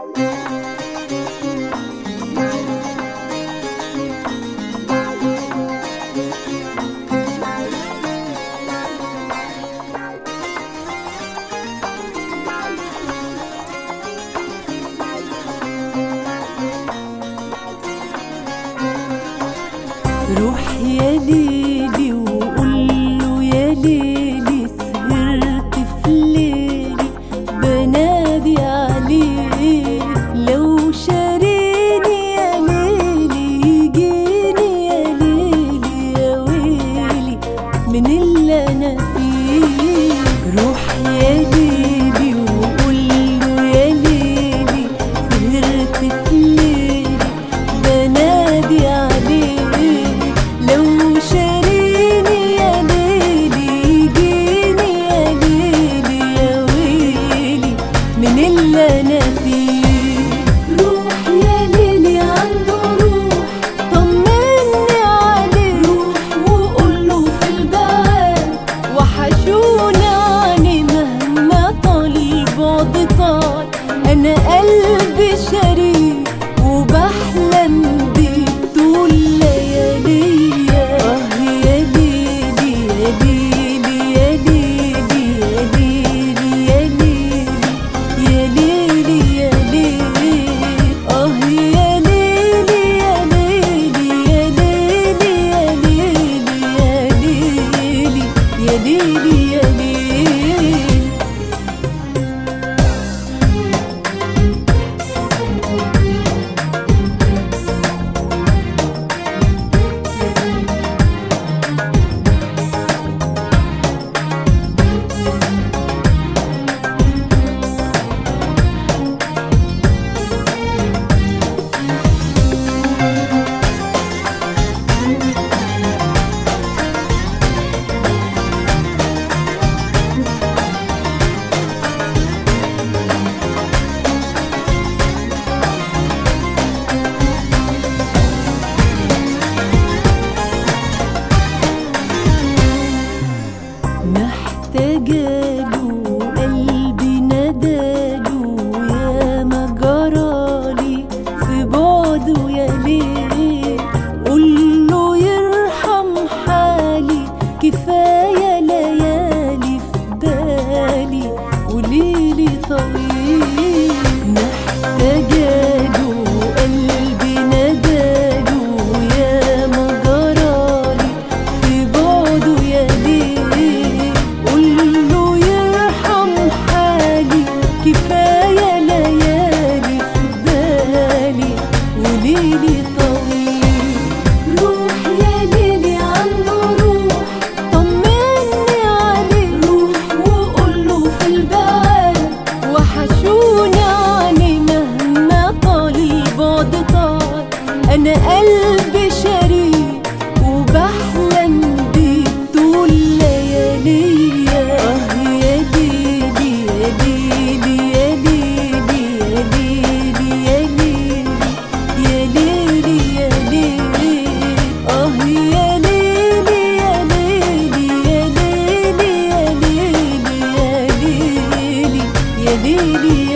روح يا ليلي وقوله يا ليلي سهرت في ليلي بنادي عليه لو شاريني يا ليلي يجيني يا ليلي يا ويلي من اللي انا فيه روح يا ليلي وقوله يا ليلي سهرت في ليلي بنادي عليه لو شاريني يا ليلي يجيني يا ليلي يا ويلي من اللي انا فيه روح يا ليلي عنده روح طمني عليه روح وقوله في البعاد وحشوني عني مهما طال البعد طال انا قلبي شريك وبحلم بيك طول لياليا اه يا ليلي يا ليلي يا ليلي يا ليلي يا ليلي يا ليلي يا ليلي اه يا ليلي يا ليلي يا ليلي يا ليلي يا ليلي يا ليلي يا ليلي محتاجاله قلبي نداله يا ما جرالي في بعده يا ليل قوله يرحم حالي كفاية ليالي في بالي وليلي طويل محتاجاله قلبي نداله يا ما جرالي في بعده يا ليل قوله يرحم حالي كفاية ليالي في بالي وليلي طويل روح يا ليلي عنده روح طمني عليه روح وقوله في البعاد وحشوني عني مهما طال البعد طال انا قلبي شريك وبحلم بيك طول لياليا اه يا ليلي يا ليلي يا ليلي يا ليلي يا ليلي يا ليلي يا ليلي اه يا ليلي يا ليلي يا ليلي يا ليلي يا ليلي يا ليلي